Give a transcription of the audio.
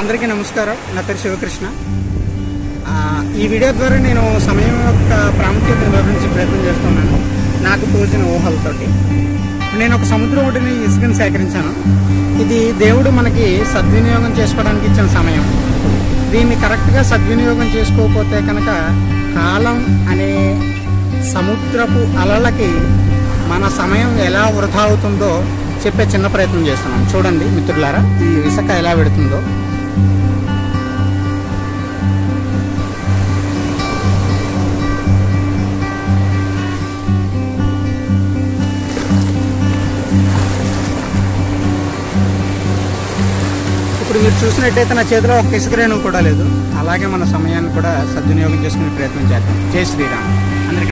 అందరికీ నమస్కారం నా పేరు శివకృష్ణ ఆ, ఈ వీడియో ద్వారా నేను సమయం యొక్క ప్రాముఖ్యతను వివరించే ప్రయత్నం చేస్తున్నాను నాకు తోచిన ఊహలతోటి నేను ఒక సముద్రం ఒడ్డుని ఇసుకని సేకరించాను ఇది దేవుడు మనకి సద్వినియోగం చేసుకోవడానికి ఇచ్చిన సమయం దీన్ని కరెక్ట్గా సద్వినియోగం చేసుకోకపోతే కనుక కాలం అనే సముద్రపు అలలకి మన సమయం ఎలా వృధా అవుతుందో చెప్పే చిన్న ప్రయత్నం చేస్తున్నాం చూడండి మిత్రులారా ఈ ఇసుక ఎలా పెడుతుందో ఇప్పుడు మీరు చూసినట్టయితే నా చేతిలో ఒక ఇసుక రేణువు కూడా లేదు అలాగే మన సమయాన్ని కూడా సద్వినియోగం చేసుకునే ప్రయత్నం చేద్దాం జై శ్రీరామ్ అందరికీ